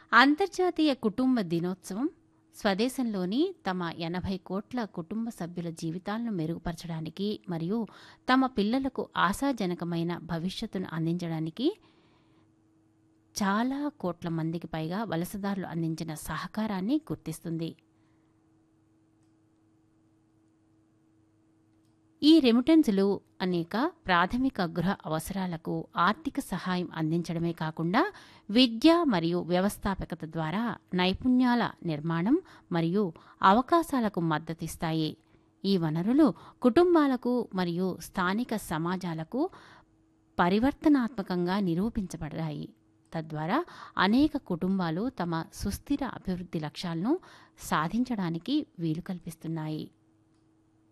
అంతర్జాతీయ కుటుంబ దినోత్సవం స్వదేశంలోని తమ ఎనభై కోట్ల కుటుంబ సభ్యుల జీవితాలను మెరుగుపరచడానికి మరియు తమ పిల్లలకు ఆశాజనకమైన భవిష్యత్తును అందించడానికి చాలా కోట్ల మందికి పైగా వలసదారులు అందించిన సహకారాన్ని గుర్తిస్తుంది ఈ రెమిటెన్సులు అనేక ప్రాథమిక గృహ అవసరాలకు ఆర్థిక సహాయం అందించడమే కాకుండా విద్య మరియు వ్యవస్థాపకత ద్వారా నైపుణ్యాల నిర్మాణం మరియు అవకాశాలకు మద్దతిస్తాయి ఈ వనరులు కుటుంబాలకు మరియు స్థానిక సమాజాలకు పరివర్తనాత్మకంగా నిరూపించబడ్డాయి తద్వారా అనేక కుటుంబాలు తమ సుస్థిర అభివృద్ధి లక్ష్యాలను సాధించడానికి వీలు కల్పిస్తున్నాయి